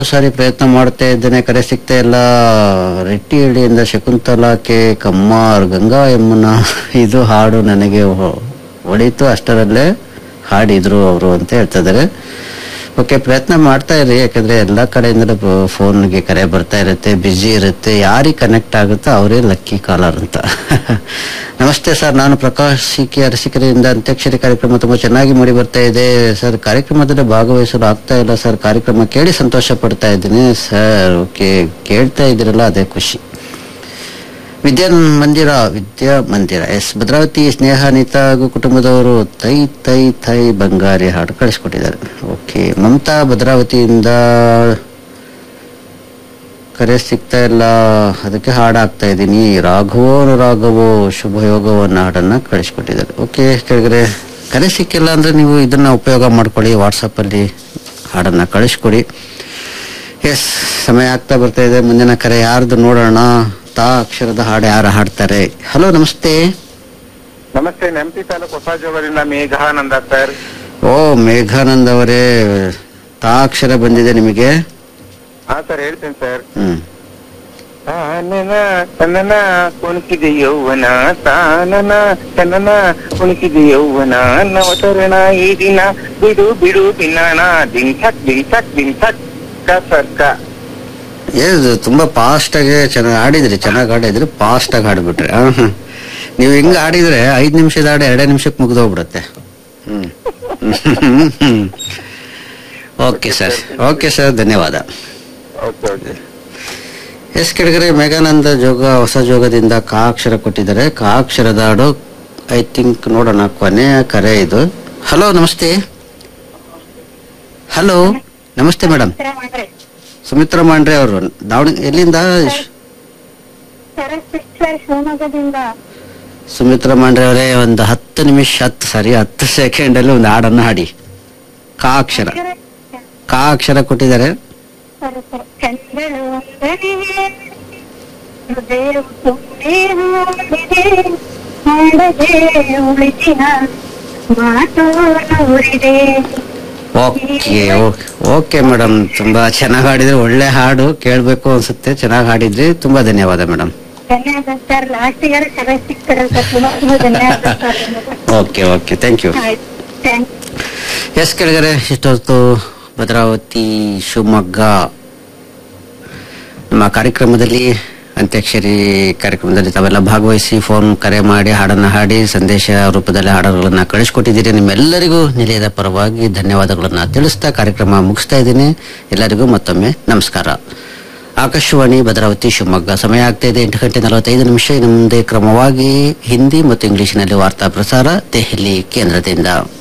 ಸಾರಿ ಪ್ರಯತ್ನ ಮಾಡ್ತಾ ಇದ್ದೇನೆ ಕರೆ ಸಿಗ್ತಾ ಇಲ್ಲ ರೆಟ್ಟಿಹಳ್ಳಿಯಿಂದ ಶಕುಂತಲಾಕೆ ಕಮ್ಮಾರ್ ಗಂಗಾ ಯಮುನಾ ಇದು ಹಾಡು ನನಗೆ ಹೊ- ಹೊಳೀತು ಅಷ್ಟರಲ್ಲೇ ಹಾಡಿದ್ರು ಅವರು ಅಂತ ಹೇಳ್ತಾ ಇದ್ದಾರೆ ಓಕೆ ಪ್ರಯತ್ನ ಮಾಡ್ತಾ ಇರಿ ಯಾಕಂದ್ರೆ ಎಲ್ಲಾ ಕಡೆಯಿಂದ ಫೋನ್ಗೆ ಕರೆ ಬರ್ತಾ ಇರುತ್ತೆ ಬಿಜಿ ಇರುತ್ತೆ ಯಾರಿಗೆ ಕನೆಕ್ಟ್ ಆಗುತ್ತೋ ಅವರೇ ಲಕ್ಕಿ ಕಾಲರ್ ಅಂತ ನಮಸ್ತೆ ಸರ್ ನಾನು ಪ್ರಕಾಶ್ ಸಿಕ್ಕಿ ಅರಸಿಕೆರೆಯಿಂದ ಅಂತ್ಯಾಕ್ಷರಿ ಕಾರ್ಯಕ್ರಮ ತುಂಬಾ ಚೆನ್ನಾಗಿ ಮೂಡಿ ಬರ್ತಾ ಇದೆ ಸರ್ ಕಾರ್ಯಕ್ರಮದಲ್ಲಿ ಭಾಗವಹಿಸಲು ಆಗ್ತಾ ಇಲ್ಲ ಸರ್ ಕಾರ್ಯಕ್ರಮ ಕೇಳಿ ಸಂತೋಷ ಪಡ್ತಾ ಇದ್ದೀನಿ ಸರ್ ಓಕೆ ಕೇಳ್ತಾ ಇದ್ದೀರಲ್ಲ ಅದೇ ಖುಷಿ ವಿದ್ಯಾ ಮಂದಿರ ವಿದ್ಯಾ ಮಂದಿರ ಎಸ್ ಭದ್ರಾವತಿ ಸ್ನೇಹ ಅನಿತಾ ಹಾಗೂ ಕುಟುಂಬದವರು ತೈ ತೈ ಥೈ ಬಂಗಾರಿ ಹಾಡು ಕಳಿಸ್ಕೊಟ್ಟಿದ್ದಾರೆ ಓಕೆ ಮಮತಾ ಭದ್ರಾವತಿಯಿಂದ ಕರೆ ಸಿಗ್ತಾ ಇಲ್ಲ ಅದಕ್ಕೆ ಹಾಡು ಹಾಕ್ತಾ ಇದ್ದೀನಿ ರಾಘವೋ ರಾಘವೋ ಶುಭ ಯೋಗವೋ ಅನ್ನೋ ಹಾಡನ್ನ ಕಳಿಸ್ಕೊಟ್ಟಿದ್ದಾರೆ ಓಕೆ ಕೆಳಗಡೆ ಕರೆ ಸಿಕ್ಕಿಲ್ಲ ಅಂದ್ರೆ ನೀವು ಇದನ್ನ ಉಪಯೋಗ ಮಾಡ್ಕೊಳ್ಳಿ ವಾಟ್ಸಪ್ ಅಲ್ಲಿ ಹಾಡನ್ನ ಕಳಿಸ್ಕೊಡಿ ಎಸ್ ಸಮಯ ಆಗ್ತಾ ಬರ್ತಾ ಇದೆ ಮುಂದಿನ ಕರೆ ಯಾರ್ದು ನೋಡೋಣ ತಾ ಅಕ್ಷರದ ಹಾಡು ಯಾರು ಹಾಡ್ತಾರೆ ಹಲೋ ನಮಸ್ತೆ ನಮಸ್ತೆ ನೆಂಪಿ ತಾಲೂಕು ಹೊಸ ಜೋಗದಿಂದ ಮೇಘಾನಂದ ಸರ್ ಓ ಮೇಘಾನಂದ್ ಅವರೇ ತಾ ಅಕ್ಷರ ಬಂದಿದೆ ನಿಮಗೆ ಹಾ ಸರ್ ಹೇಳ್ತೀನಿ ಸರ್ ಹ್ಮ್ ತಾನನ ತನನ ಕುಣಿಸಿದೆ ಯೌವನ ತಾನನ ತನನ ಕುಣಿಸಿದೆ ಯೌವನ ನವತರಣ ಈ ದಿನ ಬಿಡು ಬಿಡು ಬಿನ್ನಾನ ದಿಂಥಕ್ ದಿಂಥಕ್ ದಿಂಥಕ್ ಕಸರ್ಕ ಏನ್ ತುಂಬಾ ಫಾಸ್ಟ್ ಆಗಿ ಚೆನ್ನಾಗಿ ಆಡಿದ್ರಿ ಚೆನ್ನಾಗಿ ಆಡಿದ್ರಿ ಫಾಸ್ಟ್ ಆಗಿ ಹಾಡ್ಬಿಟ್ರಿ ಆ, ಹ್ಮ್. ನೀವು ಹಿಂಗ ಆಡಿದ್ರೆ ಐದ್ ನಿಮಿಷದ ಹಾಡು ಎರಡೇ ನಿಮಿಷಕ್ಕೆ ಮುಗ್ದೋಗ್ಬಿಡುತ್ತೆ hmm okay sir okay sir ಧನ್ಯವಾದ ಓಕೆ ಓಕೆ ಎಸ್ ಕೆಳಗಡೆ ಮೇಘಾನಂದ ಜೋಗ ಹೊಸ ಜೋಗದಿಂದ ಕಾ ಅಕ್ಷರ ಕೊಟ್ಟಿದ್ದಾರೆ ಕಾ ಅಕ್ಷರದ ಹಾಡು ಐ ಥಿಂಕ್ ನೋಡೋಣ ಕೊನೆಯ ಕರೆ ಇದು ಹಲೋ ನಮಸ್ತೆ ಹಲೋ ನಮಸ್ತೆ ಮೇಡಮ್ ಸುಮಿತ್ರಾ ಮಾಂಡ್ರೆ ಅವರು ದಾವಣಗೆರೆ ಎಲ್ಲಿಂದ ಸರಸ್ವೀಶ್ವರ ಶಿವಮೊಗ್ಗದಿಂದ ಸುಮಿತ್ರಾ ಮಾಂಡ್ರೆ ಅವರೇ ಒಂದು ಹತ್ತು ನಿಮಿಷ ಹತ್ತು ಸಾರಿ ಹತ್ತು ಸೆಕೆಂಡ್ ಅಲ್ಲಿ ಒಂದು ಹಾಡನ್ನು ಹಾಡಿ ಕಾ ಅಕ್ಷರ ಕಾ ಅಕ್ಷರ ಕೊಟ್ಟಿದ್ದಾರೆ ಚಂದಳು ಒಂದನೇ ಹೃದಯ ತುಂಬಿ ಹಾಡಿದೆ ಹಾಡದೆ ಉಳಿದಿನ ಮಾತು ಉಳಿದೆ ಓಕೆ ಓಕೆ ಓಕೆ ಮೇಡಮ್ ತುಂಬಾ ಚೆನ್ನಾಗಿ ಹಾಡಿದ್ರೆ ಒಳ್ಳೆ ಹಾಡು ಕೇಳಬೇಕು ಅನ್ಸುತ್ತೆ ಚೆನ್ನಾಗಿ ಹಾಡಿದ್ರಿ ತುಂಬಾ ಧನ್ಯವಾದ ಮೇಡಮ್ ಧನ್ಯವಾದ ಸರ್ ಲಾಸ್ಟ್ ಇಯರ್ ಸಭೆ ಸಿಗ್ತಾರಲ್ಲ ಸರ್ ತುಂಬಾ ತುಂಬಾ ಧನ್ಯವಾದ ಸರ್ ನಿಮಗೆ. ಓಕೆ ಓಕೆ ಥ್ಯಾಂಕ್ ಯು ಆಯ್ತು ಥ್ಯಾಂಕ್ ಎಸ್ ಕೆಳಗಡೆ ಇಷ್ಟೊತ್ತು ಭದ್ರಾವತಿ ಶಿವಮೊಗ್ಗ ನಮ್ಮ ಕಾರ್ಯಕ್ರಮದಲ್ಲಿ ಅಂತ್ಯಾಕ್ಷರಿ ಕಾರ್ಯಕ್ರಮದಲ್ಲಿ ತಾವೆಲ್ಲ ಭಾಗವಹಿಸಿ ಫೋನ್ ಕರೆ ಮಾಡಿ ಹಾಡನ್ನ ಹಾಡಿ ಸಂದೇಶ ರೂಪದಲ್ಲಿ ಹಾಡುಗಳನ್ನ ಕಳಿಸ್ಕೊಟ್ಟಿದ್ದೀರಿ ನಿಮ್ಮೆಲ್ಲರಿಗೂ ನಿಲಯದ ಪರವಾಗಿ ಧನ್ಯವಾದಗಳನ್ನ ತಿಳಿಸ್ತಾ ಕಾರ್ಯಕ್ರಮ ಮುಗಿಸ್ತಾ ಇದ್ದೀನಿ ಎಲ್ಲರಿಗೂ ಮತ್ತೊಮ್ಮೆ ನಮಸ್ಕಾರ ಆಕಾಶವಾಣಿ ಭದ್ರಾವತಿ ಶಿವಮೊಗ್ಗ ಸಮಯ ಆಗ್ತಾ ಇದೆ ಎಂಟು ಗಂಟೆ ನಲವತ್ತೈದು ನಿಮಿಷ ಇನ್ನು ಮುಂದೆ ಕ್ರಮವಾಗಿ ಹಿಂದಿ ಮತ್ತು ಇಂಗ್ಲಿಷಿನಲ್ಲಿ ವಾರ್ತಾ ಪ್ರಸಾರ ದೆಹಲಿ ಕೇಂದ್ರದಿಂದ